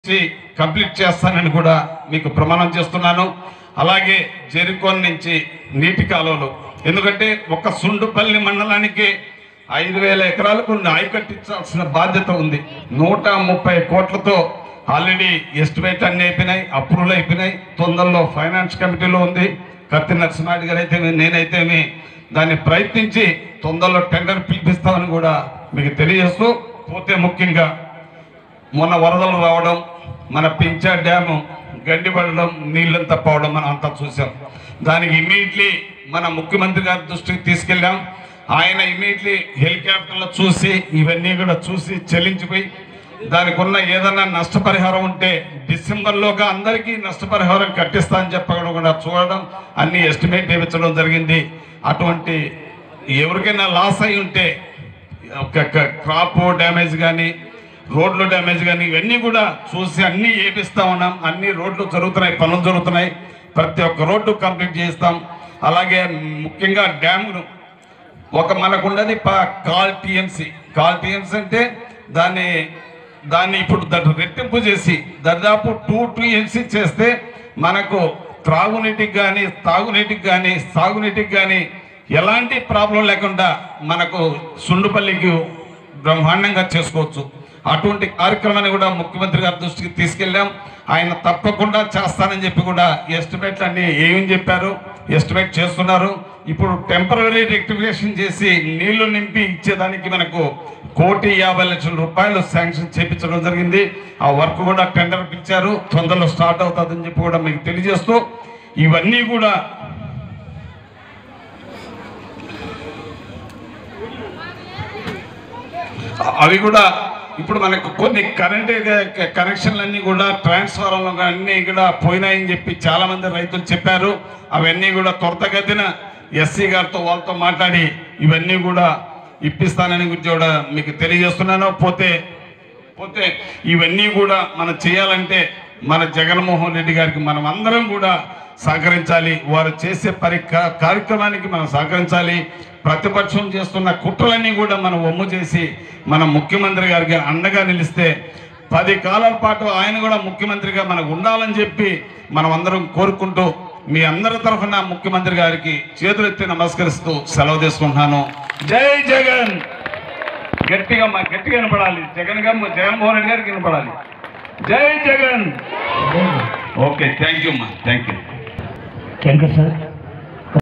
చేసి కంప్లీట్ చేస్తానని కూడా మీకు ప్రమాణం చేస్తున్నాను అలాగే జెరికోన్ నుంచి నీటి కాలువలు ఎందుకంటే ఒక సుండుపల్లి మండలానికి ఐదు వేల ఎకరాలకు నాయ కట్టించాల్సిన బాధ్యత ఉంది నూట ముప్పై కోట్లతో ఆల్రెడీ ఎస్టిమేట్ అన్ని అయిపోయినాయి అప్రూవల్ అయిపోయినాయి తొందరలో ఫైనాన్స్ కమిటీలో ఉంది కత్తి నరసింహారెడ్డి గారు అయితే నేనైతేమి దాన్ని ప్రయత్నించి తొందరలో టెండర్ పిలిపిస్తామని కూడా మీకు తెలియజేస్తూ పోతే ముఖ్యంగా మొన్న వరదలు రావడం మన పించా డ్యాము గడ్డిపడడం నీళ్ళంతా పోవడం మనం అంతా చూసాం దానికి ఇమీడియట్లీ మన ముఖ్యమంత్రి గారి దృష్టికి తీసుకెళ్ళాం ఆయన ఇమీడియట్లీ హెలికాప్టర్లో చూసి ఇవన్నీ కూడా చూసి చెల్లించిపోయి దానికి ఉన్న ఏదైనా నష్టపరిహారం ఉంటే డిసెంబర్లోగా అందరికీ నష్టపరిహారం కట్టిస్తా అని చెప్పడం కూడా చూడడం అన్ని ఎస్టిమేట్ వేయించడం జరిగింది అటువంటి ఎవరికైనా లాస్ అయి ఉంటే ఒక క్రాప్ డ్యామేజ్ కానీ రోడ్లు డ్యామేజ్ కానీ ఇవన్నీ కూడా చూసి అన్నీ వేపిస్తా ఉన్నాం అన్ని రోడ్లు జరుగుతున్నాయి పనులు జరుగుతున్నాయి ప్రతి ఒక్క రోడ్డు కంప్లీట్ చేస్తాం అలాగే ముఖ్యంగా డ్యామ్ను ఒక మనకున్నది ప- కాల్ టీఎంసీ కాల్ టీఎంసీ అంటే దాన్ని దాన్ని ఇప్పుడు దాన్ని రెట్టింపు చేసి దాదాపు టూ టీఎంసీ చేస్తే మనకు త్రాగునీటికి కానీ తాగునీటికి కానీ సాగునీటికి కానీ ఎలాంటి ప్రాబ్లం లేకుండా మనకు సుండుపల్లికి బ్రహ్మాండంగా చేసుకోవచ్చు అటువంటి కార్యక్రమాన్ని కూడా ముఖ్యమంత్రి గారి దృష్టికి తీసుకెళ్ళాం ఆయన తప్పకుండా చేస్తానని చెప్పి కూడా ఎస్టిమేట్లు అన్ని ఏమని చెప్పారు ఎస్టిమేట్ చేస్తున్నారు ఇప్పుడు టెంపరీ రెక్టిఫికేషన్ చేసి నీళ్లు నింపి ఇచ్చేదానికి మనకు కోటి యాభై లక్షల రూపాయలు శాంక్షన్ చేపించడం జరిగింది ఆ వర్క్ కూడా టెండర్ పిలిచారు తొందరలో స్టార్ట్ అవుతుందని చెప్పి కూడా మీకు తెలియజేస్తూ ఇవన్నీ కూడా అవి కూడా ఇప్పుడు మనకు కొన్ని కరెంట్ కనెక్షన్లన్నీ కూడా ట్రాన్స్ఫార్మర్లు అన్నీ కూడా పోయినాయని చెప్పి చాలా మంది రైతులు చెప్పారు అవన్నీ కూడా త్వరితగతిన ఎస్సీ గారితో వాళ్ళతో మాట్లాడి ఇవన్నీ కూడా ఇప్పిస్తానని గురించి కూడా మీకు తెలియజేస్తున్నాను పోతే పోతే ఇవన్నీ కూడా మనం చేయాలంటే మన జగన్మోహన్ రెడ్డి గారికి మనం అందరం కూడా సహకరించాలి వారు చేసే పరి కా- కార్యక్రమానికి మనం సహకరించాలి ప్రతిపక్షం చేస్తున్న కుట్రలన్నీ కూడా మనం ఒమ్ము చేసి మన ముఖ్యమంత్రి గారికి అండగా నిలిస్తే పది కాలాల పాటు ఆయన కూడా ముఖ్యమంత్రిగా మనకు ఉండాలని చెప్పి మనం అందరం కోరుకుంటూ మీ అందరి తరఫున ముఖ్యమంత్రి గారికి చేతులెత్తి నమస్కరిస్తూ సెలవు తీసుకుంటున్నాను జై జగన్ గట్టిగా మా గట్టిగా వినపడాలి జగన్ గారు జగన్మోహన్ రెడ్డి గారికి వినపడాలి జై జగన్ ఓకే థ్యాంక్ యూ అమ్మా thank you thank you sir